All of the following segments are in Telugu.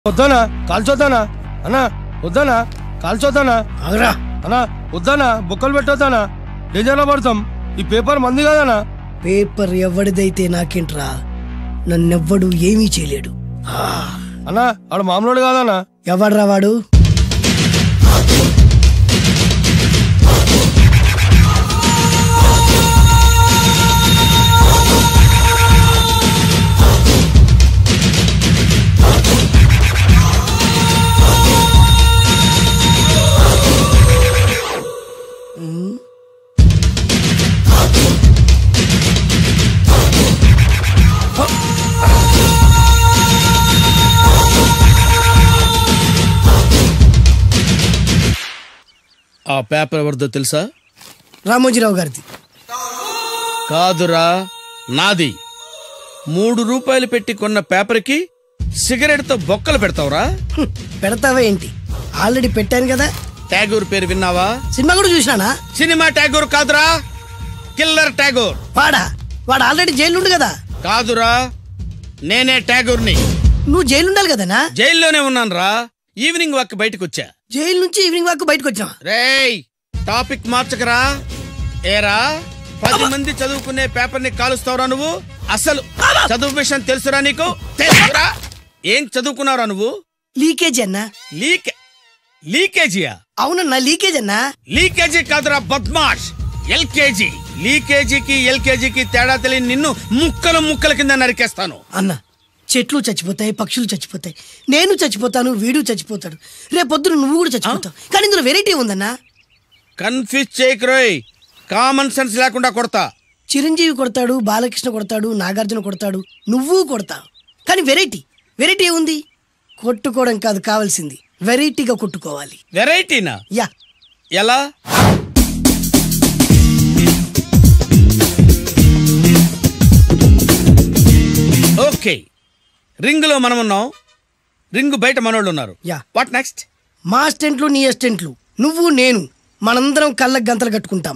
వద్దానా కాల్చొద్దానా అన్నా వద్దానా కాల్చొద్దానా ఆగరా అన్నా వద్దానా బొక్కలు పెట్టొద్దానా డేంజర్లో పడతాం ఈ పేపర్ మంది కదనా పేపర్ ఎవడిదైతే నాకేంట్రా నన్నెవ్వడు ఏమీ చేయలేడు అన్నా ఆడు మామూలు కాదనా ఎవడ్రా వాడు ఆ పేపర్ ఎవరిదో తెలుసా రామోజీరావు గారిది కాదురా నాది మూడు రూపాయలు పెట్టి కొన్న పేపర్కి సిగరెట్తో బొక్కలు పెడతావురా హ్మ్, పెడతావా ఏంటి ఆల్రెడీ పెట్టాను కదా ట్యాగూర్ పేరు విన్నావా సినిమా కూడా చూసినానా సినిమా ట్యాగూర్ కాదురా కిల్లర్ ట్యాగూర్ వాడా వాడు ఆల్రెడీ జైలు ఉండు కదా కాదురా నేనే ట్యాగూర్ని నువ్వు జైలు ఉండాలి కదనా జైల్లోనే ఉన్నానురా ఈవినింగ్ వాక్ బయటకు వచ్చా జైలు నుంచి ఈవినింగ్ వాక్ బయటకు వచ్చినావా రేయ్ టాపిక్ మార్చకరా ఏరా పది మంది చదువుకునే పేపర్ ని కాలుస్తావురా నువ్వు అసలు చదువు విషయం తెలుసురా నీకు తెలుసురా ఏం చదువుకున్నావురా నువ్వు లీకేజ్ అన్నా లీక్ లీకేజీయా అవునన్నా లీకేజ్ అన్నా లీకేజీ కాదురా బద్మాష్ ఎల్కేజీ లీకేజీకి ఎల్కేజీకి తేడా తెలియని నిన్ను ముక్కలు ముక్కల కింద నరికేస్తాను అన్న చెట్లు చచ్చిపోతాయి పక్షులు చచ్చిపోతాయి నేను చచ్చిపోతాను వీడు చచ్చిపోతాడు రేపొద్దున నువ్వు కూడా చచ్చిపోతావు కానీ ఇందులో వెరైటీ ఉందన్నా కన్ఫ్యూజ్ చేయకురోయ్ కామన్ సెన్స్ లేకుండా కొడతా చిరంజీవి కొడతాడు బాలకృష్ణ కొడతాడు నాగార్జున కొడతాడు నువ్వు కొడతావు కానీ వెరైటీ వెరైటీ ఏముంది కొట్టుకోవడం కాదు కావాల్సింది వెరైటీగా కొట్టుకోవాలి వెరైటీనా యా ఎలా ఓకే రింగ్ లో మనం ఉన్నాం రింగ్ బయట మనోళ్ళు ఉన్నారు యా. వాట్ నెక్స్ట్ మా స్టెంట్లు నీ అస్టెంట్లు నువ్వు నేను మనందరం కళ్ళకు గంతలు కట్టుకుంటాం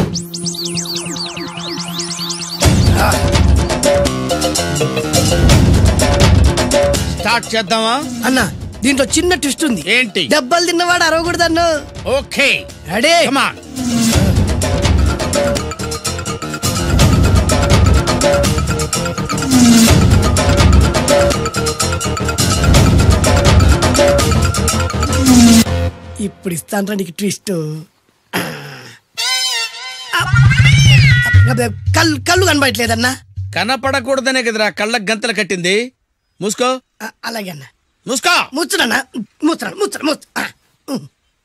స్టార్ట్ చేద్దామా అన్న దీంట్లో చిన్న ట్విస్ట్ ఉంది ఏంటి దెబ్బలు తిన్నవాడు అరవకూడదన్ను ఓకే అడే కమాన్ ఇప్పుడు ఇస్తాను నీకు ట్విస్ట్ కళ్ళు కళ్ళు కనబడట్లేదన్నా కనపడకూడదనే కదరా కళ్ళకు గంతలు కట్టింది మూసుకో ఆ, అలాగే అన్న మూసుకో ముచ్చునన్నా ముచ్చరా ముచ్చరా ముచ్చ ఆ, ఉమ్.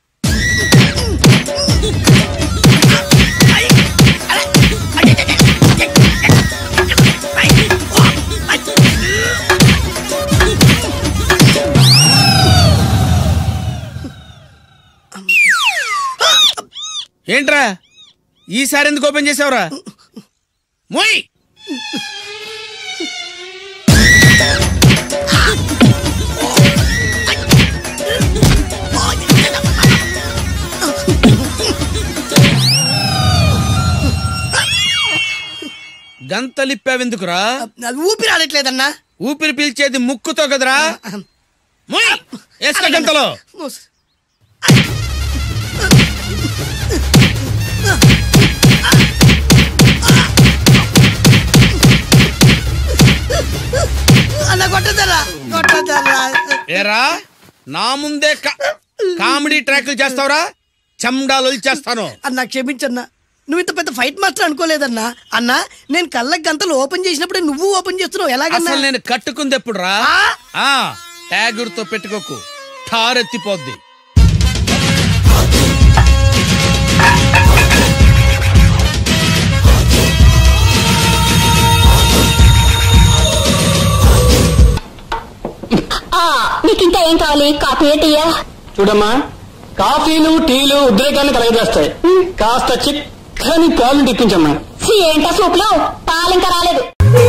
ఏంట్రా ఈసారి ఎందుకు ఓపెన్ చేసావురా మోయ్ గంతలిప్పావెందుకురా అది ఊపిరి ఆడట్లేదన్నా ఊపిరి పీల్చేది ముక్కుతో కదరా మోయ్ వేసుకో గంతలో మూస్. అన్న కొట్టదరా కొట్టదరా ఏరా నా ముందే కా- కామెడీ ట్రాక్లు చేస్తావురా చండాలు చేస్తాను అన్న క్షమించన్నా నువ్వు ఇంత పెద్ద ఫైట్ మాస్టర్ అనుకోలేదన్నా అన్న నేను కళ్ళకి గంతలు ఓపెన్ చేసినప్పుడే నువ్వు ఓపెన్ చేస్తున్నావు ఎలాగన్నా అసలు నేను కట్టుకుంది ఎప్పుడు రా ఆ? ట్యాగుర్తో పెట్టుకోకు ఠారెత్తిపోద్ది ఆ, నీకింకా ఏం కావాలి కాఫీ టీయా చూడమ్మా కాఫీలు టీలు ఉద్రేకాన్ని కలగజేస్తాయి కాస్త చిక్కని పాలు తెప్పించమ్మా ఏంటా సూపులు పాలు ఇంకా రాలేదు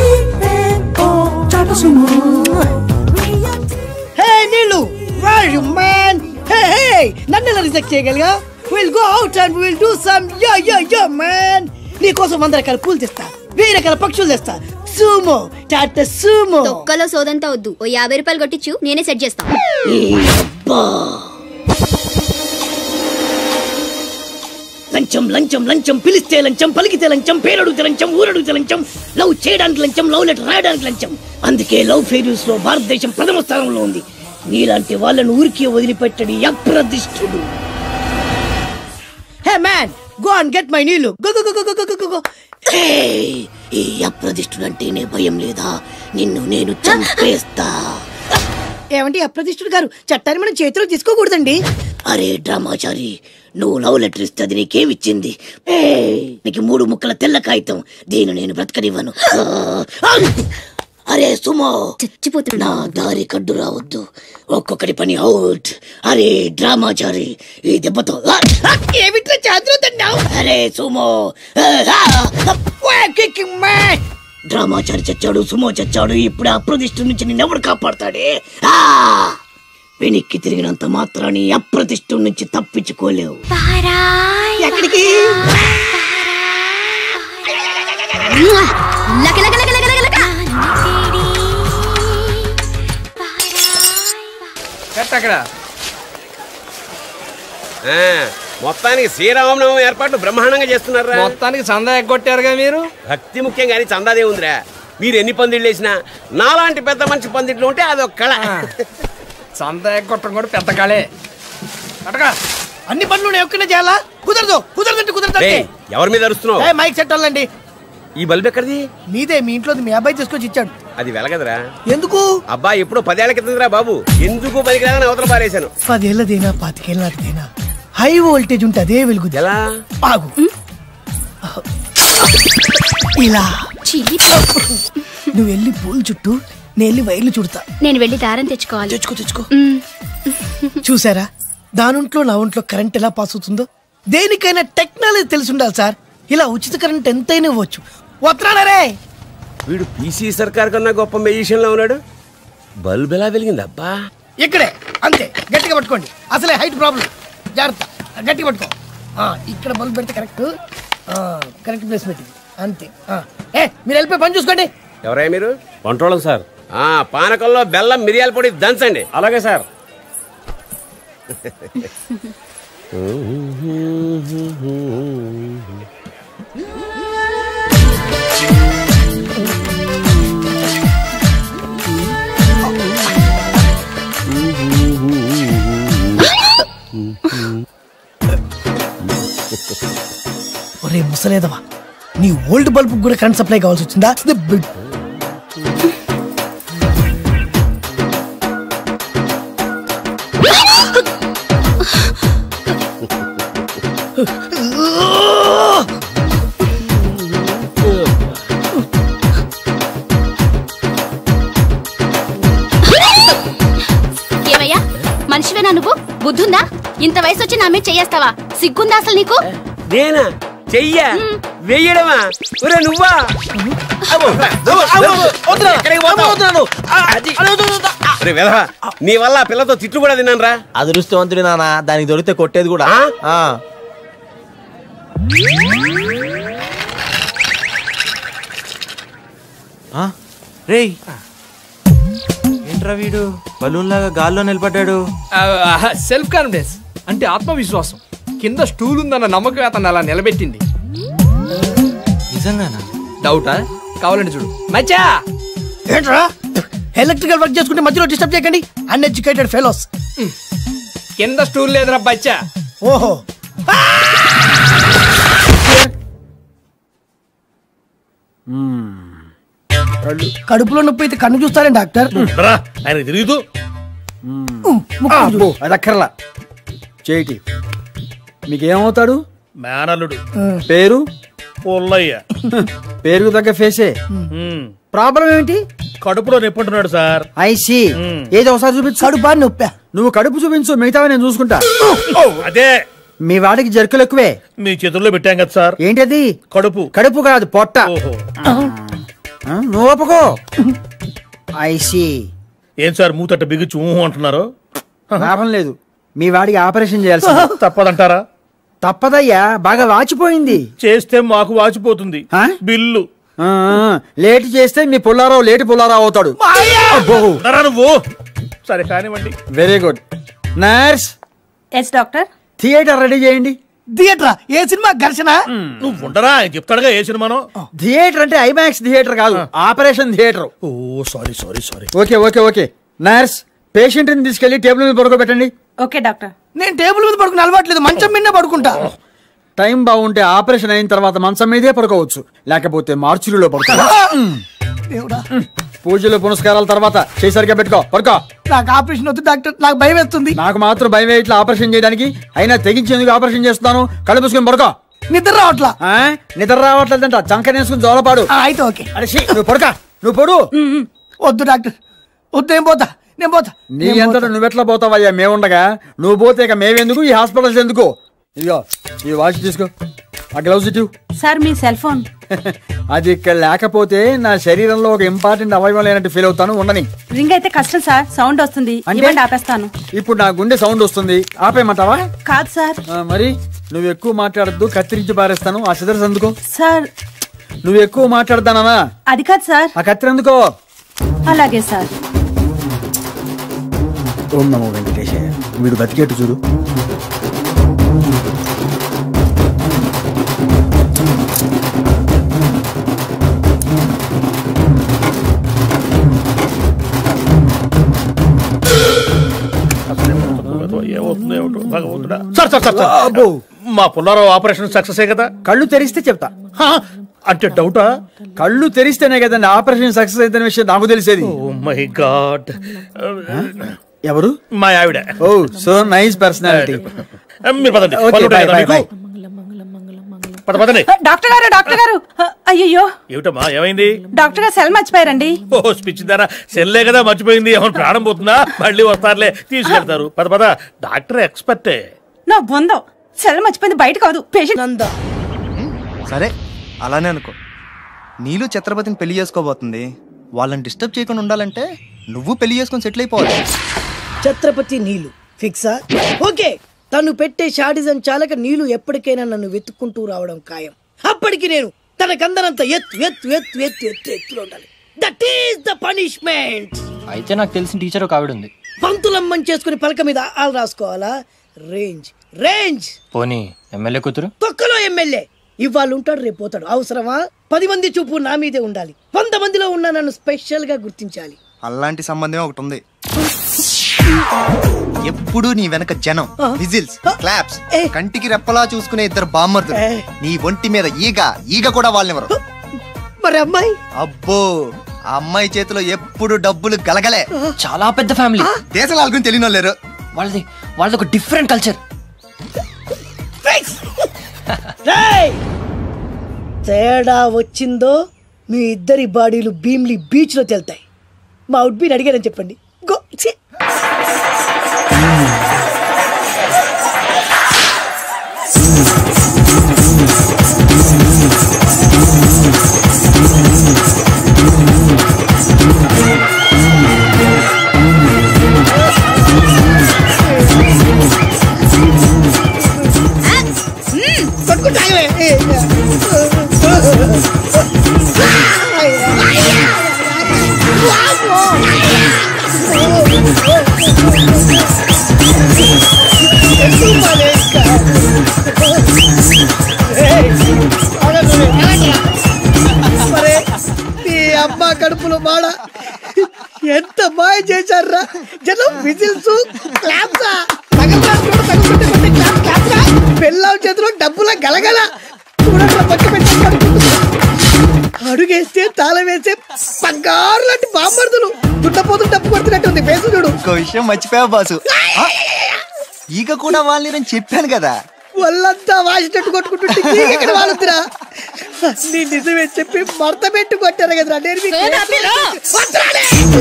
హే నీళ్ళు where you man hey hey నన్ను ఎలా రిజెక్ట్ చేయగలిగా will go out and will do some yeah yeah yeah man నీ కోసం వంద రకాల పూలు తెస్తా వెయ్యి రకాల పక్షులు తెస్తా సూమో టాటా సూమో తొక్కలో సోదంతా వద్దు ఓ యాభై రూపాయలు కొట్టించు నేనే సెట్ చేస్తాను లంచం లంచం లంచం పిలిస్తే లంచం పలికితే లంచం పేరడుగుతే లంచం ఊరడుగుతే లంచం లవ్ చేయడానికి లంచం లవ్ లెటర్ రాయడానికి లంచం అందుకే లవ్ ఫెయిల్యూర్స్ లో భారతదేశం ప్రథమ స్థానంలో ఉంది నీలాంటి వాళ్ళను ఊరికి వదిలిపెట్టడి అప్రదిష్టుడు hey man go and get my నీళ్ళు go go go go go go go ఏయ్, ఈ అప్రదిష్టుడు అంటేనే భయం లేదా నిన్ను నేను చంపేస్తా ఏమండి అప్రదిష్టుడు గారు చట్టాన్ని మనం చేతిలో తీసుకోకూడదండి అరే డ్రామాచారి నువ్వు లవ్ లెటర్ ఇస్తే అది నీకేమిచ్చింది ఏయ్, నీకు మూడు ముక్కల తెల్ల కాగితం దీన్ని నేను బ్రతకనివ్వను ఆ, ఆ! అరే సుమో చచ్చిపోతున్నా నా దారి కడ్డు రావద్దు ఒక్కొక్కటి పని అవుట్ అరే డ్రామాచారి ఈ దెబ్బతో ఆ! ఆ! ఏమిట్రా చేతిలో తిన్నావు అరే సుమో ఆ! ఆ! ఆ! Kicking man! డ్రామాచారి చచ్చాడు సుమో చచ్చాడు ఇప్పుడు అప్రతిష్ఠ నుంచి నిన్నెవడు కాపాడతాడే ఆ! వెనక్కి తిరిగినంత మాత్రాన్ని అప్రతిష్ఠ నుంచి తప్పించుకోలేవు ఎక్కడికి లక లక లక లక లక లక అక్కడ ఆ, మొత్తానికి శ్రీరామనవమి ఏర్పాటు బ్రహ్మాండంగా చేస్తున్నారా మొత్తానికి చందా ఎగ్గొట్టారుగా మీరు భక్తి ముఖ్యం కానీ చందాదే ఉందిరా మీరు ఎన్ని పందిళ్ళు వేసినా నాలాంటి పెద్ద మంచి పందిట్లు ఉంటే అదొక కళ చందా ఎగ్గొట్టడం కూడా పెద్ద కళే అటగా అన్ని పనులు నేను ఒక్కనే చేయాలా కుదరదు కుదరదంటే కుదరదు రేయ్, ఎవరి మీద అరుస్తున్నావు ఏ, మైక్ సెట్ అవ్వాలండి ఈ బల్బు ఎక్కడిది మీదే మీ ఇంట్లో మీ అబ్బాయి తీసుకొచ్చి ఇచ్చాడు అది వెలగదురా ఎందుకు అబ్బా ఎప్పుడో పదేళ్ల క్రితంరా బాబు ఎందుకు పనికిరాదని అవతల పారేశాను పదేళ్ళదేనా పాతికేళ్ళదేనా హై వోల్టేజ్ ఉంటే అదే వెలుగుది ఎలా ఆగు ఇలా చిలి నువ్వు వెళ్ళి పూల చుట్టూ నేను వెళ్ళి వైర్లు చుడతా నేను వెళ్ళి దారం తెచ్చుకోవాలి తెచ్చుకో తెచ్చుకో చూసారా దానింట్లో నా ఒంట్లో కరెంట్ ఎలా పాస్ అవుతుందో దేనికైనా టెక్నాలజీ తెలిసి ఉండాలి సార్ ఇలా ఉచిత కరెంట్ ఎంతైనా ఇవ్వచ్చు వస్తున్నాడే వీడు పీసీ సర్కార్ కన్నా గొప్ప మెజిషియన్ లో ఉన్నాడు బల్బు ఎలా వెలిగింది అబ్బా ఇక్కడే అంతే గట్టిగా పట్టుకోండి అసలే హైట్ ప్రాబ్లం జాగ్రత్త గట్టిగా పట్టుకో ఆ, ఇక్కడ బల్బ్ పెడితే కరెక్ట్ కరెక్ట్ ప్లేస్ పెట్టింది అంతే ఆ. ఏ మీరు వెళ్ళిపోయి పని చూసుకోండి ఎవరయ్యా మీరు కంట్రోల్ సార్ ఆ పానకంలో బెల్లం మిరియాల పొడి దంచండి అలాగే సార్ ఒరే ముసలేదవా నీ ఓల్డ్ బల్బ్ కూడా కరెంట్ సప్లై కావాల్సి వచ్చిందా ది బిగ్- ఏమయ్యా మనిషివేనా నువ్వు బుద్ధుందా ఇంత వయసు వచ్చి నా మీద చెయ్యేస్తావా సిగ్గుందా అసలు నీకు నేనా చెయ్యా వెయ్యడమా ఒరే నువ్వా ఎక్కడికి పోతావ్? అది. ఒరే వెధవా, నీ వల్ల ఆ పిల్లతో తిట్లు కూడా తిన్నాను రా అదృష్టవంతుడి నాన్న దానికి దొరికితే కొట్టేది కూడా ఆ? ఆ. ఆ? రేయ్ ఏంట్రా వీడు బలూన్ లాగా గాల్లో నిలబడ్డాడు సెల్ఫ్ కాన్ఫిడెన్స్ అంటే ఆత్మవిశ్వాసం కింద స్టూల్ ఉందన్న నమ్మకం అతను అలా నిలబెట్టింది నిజంగానా డౌటా కావాలంటే చూడు మచ్చా ఏంట్రా ఎలక్ట్రికల్ వర్క్ చేసుకుంటే మధ్యలో డిస్టర్బ్ చేయకండి అన్ఎడ్యుకేటెడ్ ఫెలోస్ కింద స్టూల్ లేదురా బచ్చా ఓహో కడుపులో నొప్పి అయితే కన్ను చూస్తారే డాక్టర్ ఆయన తిరుగుతూ ముక్కు చూడు. అది అక్కర్లా చేయిటి మీకేమవుతాడు మేనల్లుడు పేరు పుల్లయ్య పేరుకు తగ్గ ఫేసే ప్రాబ్లం ఏమిటి కడుపులో నిప్పుంటున్నాడు సార్ ఐసి ఏదో ఒకసారి చూపించు కడుపా నొప్పా నువ్వు కడుపు చూపించు మిగతావి నేను చూసుకుంటా అదే మీ వాడికి జర్కులు ఎక్కువే మీ చేతుల్లో పెట్టాం కదా సార్ ఏంటది కడుపు కడుపు కాదు పొట్ట ఓహో ఆ, నువ్వు ఒప్పుకో ఐసి ఏం సార్ మూతట్ట బిగుచ్చు ఊహు అంటున్నారు లాభం లేదు మీ వాడికి ఆపరేషన్ చేయాల్సి తప్పదంటారా తప్పదయ్యా బాగా వాచిపోయింది చేస్తే మాకు వాచిపోతుంది ఆ? బిల్లు ఆ, లేట్ చేస్తే మీ పుల్లారావు లేటి పుల్లారావు అవుతాడు అబ్బో నువ్వు సరే కానివ్వండి very good nurse yes doctor theatre ready చేయండి థియేటరా ఏ సినిమా ఘర్షణ నువ్వు ఉండరా ఆయన చెప్తాడుగా ఏ సినిమానో థియేటర్ అంటే ఐమాక్స్ థియేటర్ కాదు operation theatre oh sorry sorry sorry okay okay okay nurse patient ని తీసుకెళ్లి టేబుల్ మీద పడుకోబెట్టండి ఓకే డాక్టర్ నేను టేబుల్ మీద పడుకుని అలవాట్లేదు మంచం మీదనే పడుకుంటా టైం బాగుంటే ఆపరేషన్ అయిన తర్వాత మంచం మీదే పడుకోవచ్చు లేకపోతే మార్చులలో పడుకో దేవుడా పూజలు పునస్కారాల తర్వాత చేసరిగా పెట్టుకో పడుకో నాకు ఆపరేషన్ వద్దు డాక్టర్ నాకు భయం వేస్తుంది నాకు మాత్రం భయం ఇట్లా ఆపరేషన్ చేయడానికి అయినా తెగించేందుకు ఆపరేషన్ చేస్తున్నాను కళ్ళు మూసుకొని పడుకో నిద్ర రావట్లా ఆ? నిద్ర రావట్లేదంట చంకనేసుకుని జోలపాడు ఆ, అయితే ఓకే అరే ఛీ, నువ్వు పడుకో నువ్వు పడు వద్దు డాక్టర్ వద్దు నేను పోతా నేను పోతా నీ నేను అంతటా పోతా. నువ్వెట్లా పోతావయ్యా మేముండగా నువ్వు పోతే ఇక మేమెందుకు ఈ హాస్పిటల్స్ ఎందుకు ఇదిగో ఈ వాచ్ తీసుకో ఆ గ్లౌజ్ ఇటు సార్ మీ సెల్ ఫోన్ అది ఇక్కడ లేకపోతే నా శరీరంలో ఒక ఇంపార్టెంట్ అవయవం లేనట్టు ఫీల్ అవుతాను ఉండని రింగ్ అయితే కష్టం సార్ సౌండ్ వస్తుంది అంటే? ఇవ్వండి ఆపేస్తాను ఇప్పుడు నా గుండె సౌండ్ వస్తుంది ఆపేయమంటావా కాదు సార్ ఆ, మరి నువ్వు ఎక్కువ మాట్లాడద్దు కత్తిరించి పారేస్తాను ఆ సిదర్స్ అందుకో సార్ నువ్వు ఎక్కువ మాట్లాడతానా అది కాదు సార్ ఆ కత్తిరి అందుకో అలాగే సార్ ఓం నమో వెంకటేశయ్య వీడు బతికేట్టు చూడు ఏమవుతుందో ఏమిటో భగవంతుడా సార్ సార్ సార్ సార్ మా పుల్లారావు ఆపరేషన్ సక్సెస్ కదా కళ్ళు తెరిస్తే చెప్తా హా, అంటే డౌటా కళ్ళు తెరిస్తేనే కదండి ఆపరేషన్ సక్సెస్ అయితే విషయం నాకు తెలిసేది ఓ మై గాడ్ ఎవరు మా ఆవిడ ఓ సో నైస్ పర్సనాలిటీ మీరు పదండి ఓకే, పనులు ఉంటాయి బై, కదా బై, మీకు? పద పదండి డాక్టర్ గారు డాక్టర్ గారు అయ్యయ్యో ఏమిటమ్మా ఏమైంది డాక్టర్ గారు సెల్ మర్చిపోయారండి ఓ స్పిచ్ ధర సెల్లే కదా మర్చిపోయింది ఏమైనా ప్రాణం పోతుందా మళ్ళీ వస్తారులే తీసుకెళ్తారు పద పద డాక్టర్ ఎక్స్పర్టే నా బొందం సెల్ మర్చిపోయింది బయట కాదు పేషెంట్ నందా సరే అలానే అనుకో నీళ్ళు ఛత్రపతిని పెళ్లి చేసుకోబోతుంది వాళ్ళని డిస్టర్బ్ చేయకుండా ఉండాలంటే నువ్వు పెళ్లి చేసుకొని సెటిల్ అయిపోవాలి ఛత్రపతి నీలు ఫిక్సా ఓకే తను పెట్టే షాడిజం చాలక నీలు ఎప్పటికైనా నన్ను వెతుక్కుంటూ రావడం ఖాయం అప్పటికి నేను తనకందరంత ఎత్తు ఎత్తు ఎత్తు ఎత్తు ఎత్తు ఎత్తులో ఉండాలి దట్ ఈస్ ద పనిష్మెంట్ అయితే నాకు తెలిసిన టీచర్ ఒక ఆవిడ ఉంది పంతులమ్మని చేసుకుని పలక మీద ఆలు రాసుకోవాలా రేంజ్ రేంజ్ పోనీ ఎమ్మెల్యే కూతురు తొక్కలో ఎమ్మెల్యే ఇవాళ ఉంటాడు రేపు పోతాడు అవసరమా పది మంది చూపు నా మీదే ఉండాలి వంద మందిలో ఉన్న నన్ను స్పెషల్ గా గుర్తించాలి అలాంటి సంబంధం ఒకటి ఉంది ఎప్పుడు నీ వెనక జనం విజిల్స్ క్లాప్స్ కంటికి రెప్పలా చూసుకునే ఇద్దరు బామ్మర్దులు నీ ఒంటి మీద ఈగ ఈగ కూడా వాళ్ళెవరు మరి అమ్మాయి అబ్బో ఆ అమ్మాయి చేతిలో ఎప్పుడు డబ్బులు గలగలే చాలా పెద్ద ఫ్యామిలీ దేశం వాళ్ళని తెలియని లేరు వాళ్ళది వాళ్ళది ఒక డిఫరెంట్ కల్చర్ రేయ్! తేడా వచ్చిందో మీ ఇద్దరి బాడీలు భీమ్లీ బీచ్ లో తేలుతాయి మా అవుట్ బీన్ అడిగారని చెప్పండి గో ఛీ! మరే ఈ అమ్మ కడుపులో మాడ ఎంత మాయ చేశారా జనం విజిల్స్ క్లాప్సా పిల్లల చేతిలో డబ్బుల గలగల చూడండి పచ్చి పెట్టి పడుకుంటుంది. అడుగేస్తే తాళం వేస్తే బంగారు లాంటి బాంబర్దులు దుట్టపోతులు డబ్బు కొడుతున్నట్టు ఉంది ఫేసు చూడు ఇంకో విషయం మర్చిపోయావు బాసు ఆ? ఈగ కూడా వాళ్ళని నేను చెప్పాను కదా వాళ్ళంతా వాసినట్టు కొట్టుకుంటుంటే ఇక్కడ వాళ్ళుతురా నీ నిజమే చెప్పి మడత పెట్టి కొట్టారు కదరా నేను మీకు- వద్దురాలే!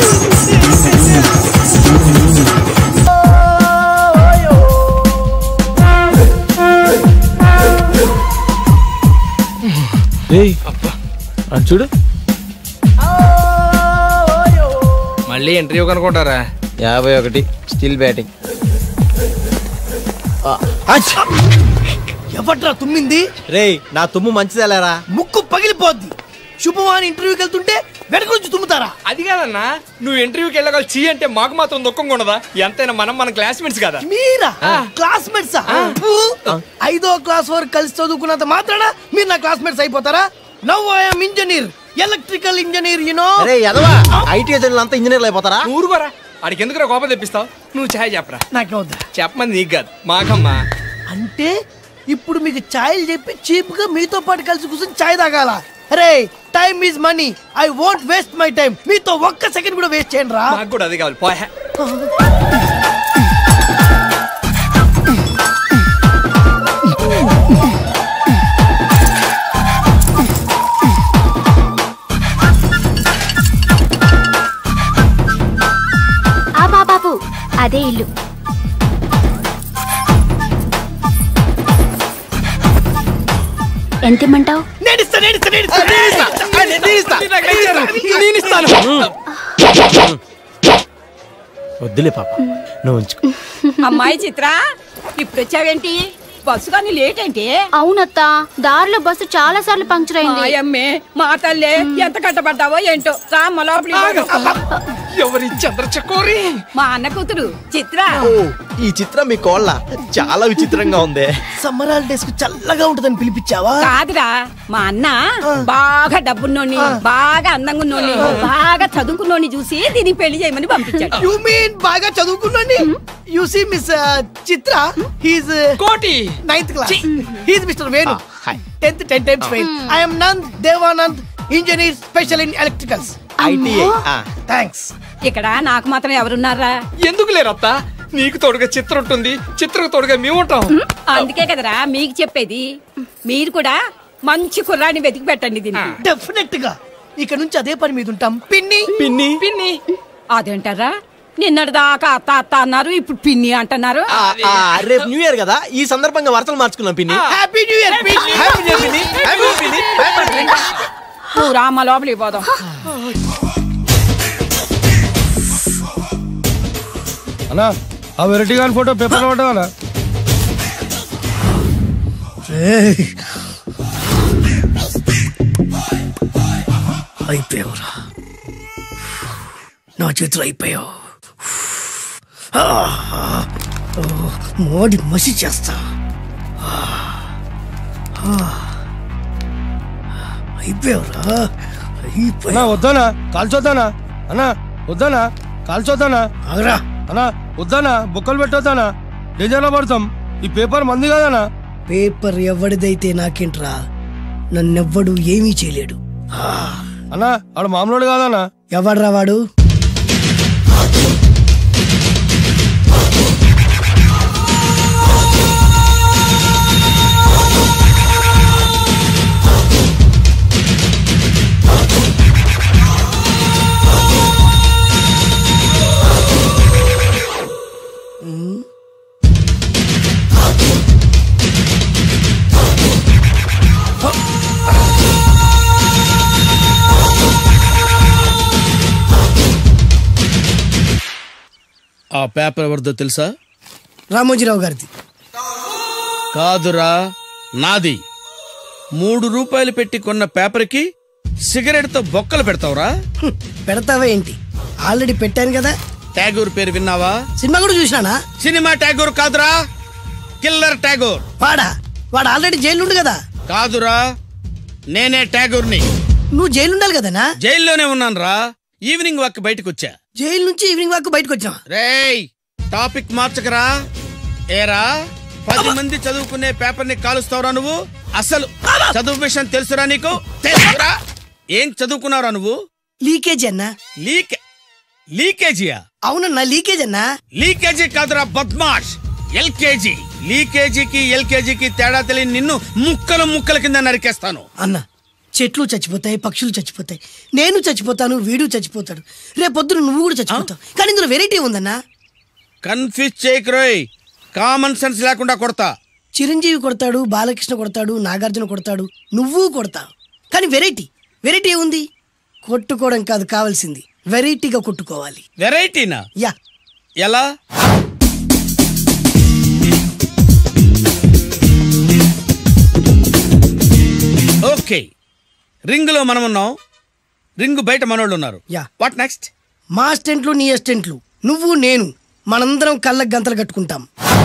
చూడు మళ్ళీ ఇంటర్వ్యూ కనుకుంటారా యాభై ఒకటి స్టిల్ బ్యాటింగ్ ఎవట్రా తుమ్మింది రేయ్ నా తుమ్ము మంచిదేలేరా ముక్కు పగిలిపోద్ది శుభవాన్ ఇంటర్వ్యూకి వెళ్తుంటే వెనక నుంచి తుమ్ముతారా అది కాదన్నా నువ్వు ఇంటర్వ్యూకి వెళ్ళగల చీ అంటే మాకు మాత్రం దుఃఖంగా ఉండదా ఎంతైనా మనం మన క్లాస్మేట్స్ కదా మీరా క్లాస్మేట్సా ఐదో క్లాస్ వరకు కలిసి చదువుకున్నంత మాత్రాన మీరు నా క్లాస్మేట్స్ అయిపోతారా now I'm engineer electrical engineer you know అరే ఎదవా ఐటీ ఏజెంట్లు అంతా ఇంజనీర్లు అయిపోతారా ఊరుకోరా ఆడికి ఎందుకు కోపం తెప్పిస్తావు నువ్వు ఛాయ్ చెప్పరా నాకే వద్దా చెప్పమని నీకు కాదు మాకమ్మా అంటే ఇప్పుడు మీకు ఛాయలు చెప్పి చీప్ గా మీతో పాటు కలిసి కూర్చొని ఛాయ్ తాగాల అరే time is money I won't waste my time మీతో ఒక్క సెకండ్ కూడా వేస్ట్ చేయండి రా నాకు కూడా అది కావాలి పోయా ఆ బాబాబు అదే ఇల్లు ఎంత ఇమ్మంటావు నేను ఇస్తా నేను ఇస్తా నేను ఇస్తా నేను ఇస్తా నేను ఇస్తాను వద్దులే పాప నువ్వు ఉంచుకో అమ్మాయి చిత్ర ఇప్పుడు వచ్చావేంటి బస్సు కానీ లేట్ ఏంటి అవునత్త దారిలో బస్సు చాలా సార్లు పంక్చర్ అయింది అమ్మే మా తల్లే ఎంత కట్టబడ్డావో ఏంటో రామ్మ లోపలికి పో. ఎవరి చంద్ర చకోరి మా అన్న కూతురు చిత్ర ఓ, ఈ చిత్రం మీ కోళ్ళ చాలా విచిత్రంగా ఉంది సమ్మర్ హాలిడేస్ కు చల్లగా ఉంటుందని పిలిపించావా కాదురా మా అన్న బాగా డబ్బున్నోని బాగా అందంగా ఉన్నోని బాగా చదువుకున్నోని చూసి దీనికి పెళ్లి చేయమని పంపించాడు యు మీన్ బాగా చదువుకున్నాండి you see miss Chitra he's Koti ninth class he's mister Venu tenth ten times fail I'm Nand Devanand engineer special in electricals ITI thanks ఇక్కడ నాకు మాత్రం ఎవరున్నారా ఎందుకు లేరత్త నీకు తోడుగా చిత్రం ఉంటుంది చిత్రకు తోడుగా మేము ఉంటాం అందుకే కదరా మీకు చెప్పేది మీరు కూడా మంచి కుర్రాన్ని వెతికి పెట్టండి దీనికి డెఫినెట్ గా ఇక్కడ నుంచి అదే పని మీద ఉంటాం పిన్ని పిన్ని పిన్ని అదేంటారా నిన్నటి దాకా అత్త అత్త అన్నారు ఇప్పుడు పిన్ని అంటున్నారు ఆ, ఆ, రేపు న్యూ ఇయర్ కదా ఈ సందర్భంగా వార్తలు మార్చుకున్నాం పిన్ని హ్యాపీ న్యూ ఇయర్ పిన్ని హ్యాపీ న్యూ ఇయర్ పిన్ని హ్యాపీ న్యూ ఇయర్ పిన్ని హ్యాపీ న్యూ ఇయర్. నువ్వు రామ లోపలికి పోదాం అన్నా ఆ వెరైటీ గాని ఫోటో పేపర్ పడ్డా అన్నా అయిపోయావురా నా చేతులు అయిపోయావు ఆ, ఓ, మోడి మసి చేస్తా ఆ, ఆ, అయిపోయావురా అన్నా అయిపోయావు వద్దానా కాల్చొద్దానా అన్నా వద్దానా కాల్చొద్దానా ఆగరా అన్నా వద్దానా బొక్కలు పెట్టొద్దానా డేంజర్లో పడతాం ఈ పేపర్ మంది కదనా పేపర్ ఎవడిదైతే నాకేంట్రా నన్నెవ్వడు ఏమీ చేయలేడు అన్నా ఆడు మామూలు కాదన్నా ఎవడ్రా వాడు ఆ పేపర్ ఎవరిదో తెలుసా రామోజీరావు గారిది కాదురా నాది మూడు రూపాయలు పెట్టి కొన్న పేపర్కి సిగరెట్ తో బొక్కలు పెడతావురా హ్మ్, పెడతావా ఏంటి ఆల్రెడీ పెట్టాను కదా ట్యాగూర్ పేరు విన్నావా సినిమా కూడా చూసినానా సినిమా ట్యాగూర్ కాదురా కిల్లర్ ట్యాగూర్ వాడా వాడు ఆల్రెడీ జైలు ఉండు కదా కాదురా నేనే ట్యాగూర్ని నువ్వు జైలు ఉండాలి కదనా జైల్లోనే ఉన్నాను రా ఈవినింగ్ వాక్ బయటకు వచ్చా జైలు నుంచి ఈవినింగ్ వాక్ బయటకు వచ్చినావా రేయ్ టాపిక్ మార్చకరా ఏరా పది మంది చదువుకునే పేపర్ ని కాలుస్తావురా నువ్వు అసలు చదువు విషయం తెలుసురా నీకు తెలుసురా ఏం చదువుకున్నావురా నువ్వు లీకేజ్ అన్నా లీక్ లీకేజీయా అవునన్నా లీకేజ్ అన్నా లీకేజీ కాదురా బద్మాష్ ఎల్కేజీ లీకేజీకి ఎల్కేజీకి తేడా తెలియని నిన్ను ముక్కలు ముక్కల కింద నరికేస్తాను అన్న చెట్లు చచ్చిపోతాయి పక్షులు చచ్చిపోతాయి నేను చచ్చిపోతాను వీడు చచ్చిపోతాడు రేపొద్దున నువ్వు కూడా చచ్చిపోతావు కానీ ఇందులో వెరైటీ ఉందన్నా కన్ఫ్యూజ్ చేయకురోయ్ కామన్ సెన్స్ లేకుండా కొడతా చిరంజీవి కొడతాడు బాలకృష్ణ కొడతాడు నాగార్జున కొడతాడు నువ్వు కొడతావు కానీ వెరైటీ వెరైటీ ఉంది కొట్టుకోవడం కాదు కావాల్సింది వెరైటీగా కొట్టుకోవాలి వెరైటీనా యా ఎలా ఓకే రింగ్ లో మనం ఉన్నాం రింగ్ బయట మనోళ్ళు ఉన్నారు యా వాట్ నెక్స్ట్ మా స్టెంట్లు నీ అస్టెంట్లు నువ్వు నేను మనందరం కళ్ళకు గంతలు కట్టుకుంటాం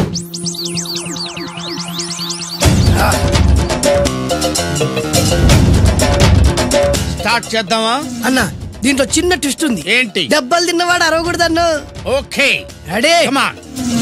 స్టార్ట్ చేద్దామా అన్న దీంట్లో చిన్న ట్విస్ట్ ఉంది ఏంటి దెబ్బలు తిన్నవాడు అరవకూడదన్ను ఓకే రెడీ కమాన్